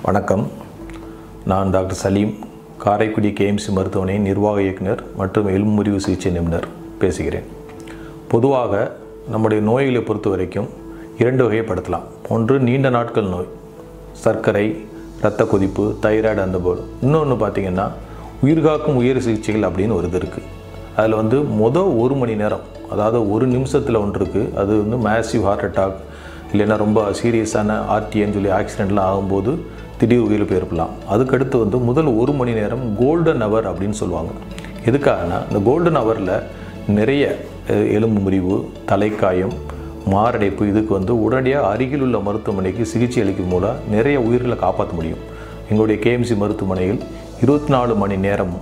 வணக்கம் நான் doctor Salim Karaikudi KMC மருத்துவமனை நிர்வாக இயக்குனர் மற்றும் எலும்பு முறிவு சிகிச்சை நிபுணர் பேசுகிறேன் பொதுவாக நம்முடைய நோய்களை பொறுத்த வரைக்கும் இரண்டு வகைப்படுத்தலாம் ஒன்று நீண்ட நாட்கள் நோய் சர்க்கரை இரத்த கொதிப்பு தைராய்டு அந்த போல் இன்னொன்று பார்த்திங்கன்னா உயிர்காக்கும் உயர் சிகிச்சைகள் அப்படின்னு ஒரு இது இருக்குது அதில் வந்து மொதல் ஒரு மணி நேரம் அதாவது ஒரு நிமிஷத்தில் ஒன்று இருக்குது அது வந்து மேசிவ் ஹார்ட் அட்டாக் இல்லைன்னா ரொம்ப சீரியஸான ஆர்டின்னு சொல்லி ஆக்சிடெண்ட்லாம் ஆகும்போது திடீர் உயிரிழப்பு ஏற்படலாம் அதுக்கடுத்து வந்து முதல் ஒரு மணி நேரம் கோல்டன் ஹவர் அப்படின்னு சொல்லுவாங்க எதுக்காகனா இந்த கோல்டன் ஹவரில் நிறைய அஹ், எலும்பு முறிவு தலைக்காயம் மாரடைப்பு இதுக்கு வந்து உடனடியாக அருகில் உள்ள மருத்துவமனைக்கு சிகிச்சை அளிக்கும் மூலம் நிறைய உயிர்களை காப்பாற்ற முடியும் எங்களுடைய கேஎம்சி மருத்துவமனையில் இருபத்தி நாலு மணி நேரமும்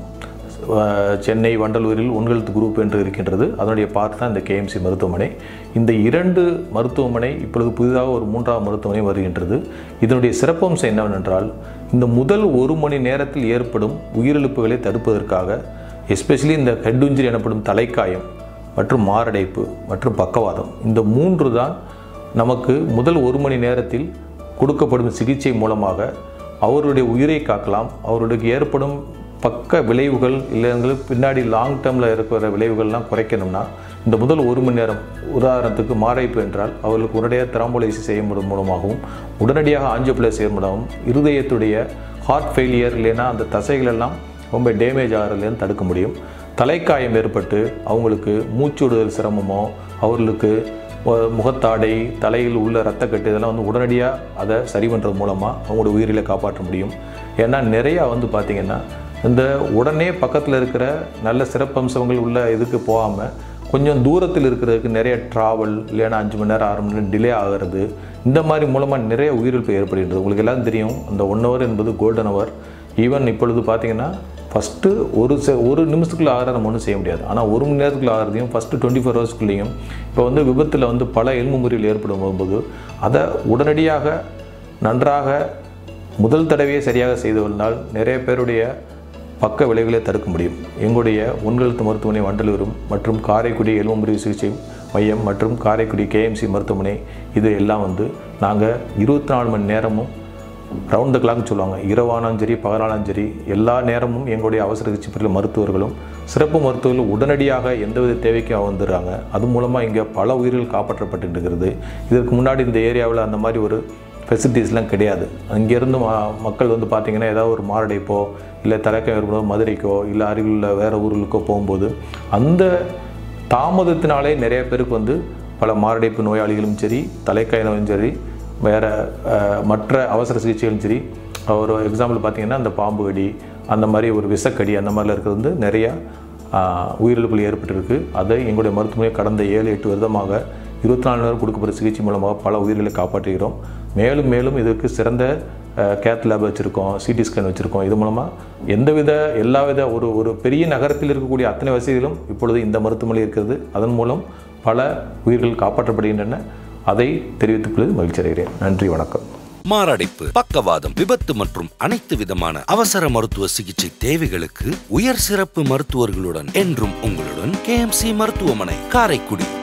அஹ், சென்னை வண்டலூரில் உண்கழுத்து குரூப் என்று இருக்கின்றது அதனுடைய பார்ட் தான் இந்த கேஎம்சி மருத்துவமனை இந்த இரண்டு மருத்துவமனை இப்பொழுது புதிதாக ஒரு மூன்றாவது மருத்துவமனை வருகின்றது இதனுடைய சிறப்பம்சம் என்னவென்றால் இந்த முதல் ஒரு மணி நேரத்தில் ஏற்படும் உயிரிழப்புகளை தடுப்பதற்காக எஸ்பெஷலி இந்த ஹெட் இன்ஜுரி எனப்படும் தலைக்காயம் மற்றும் மாரடைப்பு மற்றும் பக்கவாதம் இந்த மூன்று தான் நமக்கு முதல் ஒரு மணி நேரத்தில் கொடுக்கப்படும் சிகிச்சை மூலமாக அவருடைய உயிரை காக்கலாம் அவர்களுக்கு ஏற்படும் பக்க விளைவுகள் இல்லைங்களுக்கு பின்னாடி லாங் டேர்மில் இருக்கிற விளைவுகள்லாம் குறைக்கணும்னா இந்த முதல் ஒரு மணி நேரம் உதாரணத்துக்கு மாரடைப்பு என்றால் அவர்களுக்கு உடனடியாக திராம்போலைசி செய்யும் மூலமாகவும் உடனடியாக ஆஞ்சியோபிளை செய்யும் மூலமாகவும் இருதயத்துடைய ஹார்ட் ஃபெயிலியர் இல்லைன்னா அந்த தசைகள் எல்லாம் ரொம்ப டேமேஜ் ஆகிறதுலேருந்து தடுக்க முடியும் தலைக்காயம் ஏற்பட்டு அவங்களுக்கு மூச்சு விடுதல் சிரமமோ அவர்களுக்கு மு- முகத்தாடை தலையில் உள்ள ரத்தக்கட்டு இதெல்லாம் வந்து உடனடியாக அதை சரி பண்ணுறது மூலமாக அவங்களோட உயிரிலை காப்பாற்ற முடியும் ஏன்னா நிறையா வந்து பார்த்திங்கன்னா இந்த உடனே பக்கத்தில் இருக்கிற நல்ல சிறப்பம்சங்கள் உள்ள இதுக்கு போகாமல் கொஞ்சம் தூரத்தில் இருக்கிறதுக்கு நிறைய ட்ராவல் இல்லைன்னா அஞ்சு மணி நேரம் ஆறு மணி நேரம் டிலே ஆகிறது இந்த மாதிரி மூலமாக நிறைய உயிரிழப்பு ஏற்படுகின்றது உங்களுக்கு எல்லாம் தெரியும் அந்த ஒன் ஹவர் என்பது கோல்டன் ஹவர் ஈவன் இப்பொழுது பார்த்தீங்கன்னா ஃபஸ்ட்டு ஒரு செ ஒரு நிமிஷத்துக்குள்ள ஆகிறத நம்ம ஒன்றும் செய்ய முடியாது ஆனால் ஒரு மணி நேரத்துக்குள்ள ஆகிறதையும் ஃபஸ்ட்டு டுவெண்ட்டி ஃபோர் ஹவர்ஸ்க்குள்ளேயும் இப்போ வந்து விபத்தில் வந்து பல எலும்பு முறிகள் ஏற்படும் போது அதை உடனடியாக நன்றாக முதல் தடவையே சரியாக செய்து வந்தால் நிறைய பேருடைய பக்க விளைவுகளை தடுக்க முடியும் எங்களுடைய உண்கழுத்து மருத்துவமனை வண்டலூரும் மற்றும் காரைக்குடி எலும்பு முறிவு சிகிச்சை மையம் மற்றும் காரைக்குடி கேஎம்சி மருத்துவமனை இது எல்லாம் வந்து நாங்கள் இருபத்தி நாலு மணி நேரமும் ரவுண்ட் த கிளாக் சொல்லுவாங்க இரவானாலும் சரி பகலானாலும் சரி எல்லா நேரமும் எங்களுடைய அவசர சிகிச்சை பிரிவு மருத்துவர்களும் சிறப்பு மருத்துவர்கள் உடனடியாக எந்தவித தேவைக்கும் வந்துடுறாங்க அது மூலமாக இங்கே பல உயிர்கள் காப்பாற்றப்பட்டு இருக்கிறது இதற்கு முன்னாடி இந்த ஏரியாவில் அந்த மாதிரி ஒரு ஃபெசிலிட்டிஸ்லாம் கிடையாது அங்கேருந்து ம- மக்கள் வந்து பார்த்திங்கன்னா ஏதாவது ஒரு மாரடைப்போ இல்லை தலைக்கம் ஏற்படும் மதுரைக்கோ இல்லை அருகில் உள்ள வேறு ஊர்களுக்கோ போகும்போது அந்த தாமதத்தினாலே நிறைய பேருக்கு வந்து பல மாரடைப்பு நோயாளிகளும் சரி தலைக்காய நோயும் சரி வேறு மற்ற அவசர சிகிச்சைகளும் சரி ஒரு எக்ஸாம்பிள் பார்த்தீங்கன்னா அந்த பாம்பு கடி அந்த மாதிரி ஒரு விஷக்கடி அந்த மாதிரிலாம் இருக்கிறது வந்து நிறையா ஆஹ், உயிரிழப்புகள் ஏற்பட்டிருக்கு அதை எங்களுடைய மருத்துவமனை கடந்த ஏழு எட்டு வருடமாக இருபத்தி நாலு நேரம் கொடுக்கப்படுற சிகிச்சை மூலமாக பல உயிர்களை காப்பாற்றுகிறோம் மேலும் மேலும் இதற்கு சிறந்த கேத் லேப் வச்சுருக்கோம் சிடி ஸ்கேன் வச்சுருக்கோம் இது மூலமாக எந்தவித எல்லாவித ஒரு ஒரு பெரிய நகரத்தில் இருக்கக்கூடிய அத்தனை வசதிகளும் இப்பொழுது இந்த மருத்துவமனை இருக்கிறது அதன் மூலம் பல உயிர்கள் காப்பாற்றப்படுகின்றன அதை தெரிவித்துக் கொள்வது மகிழ்ச்சி அடைகிறேன் நன்றி வணக்கம் மாரடைப்பு பக்கவாதம் விபத்து மற்றும் அனைத்து விதமான அவசர மருத்துவ சிகிச்சை தேவைகளுக்கு உயர் சிறப்பு மருத்துவர்களுடன் என்றும் உங்களுடன் கேஎம்சி மருத்துவமனை காரைக்குடி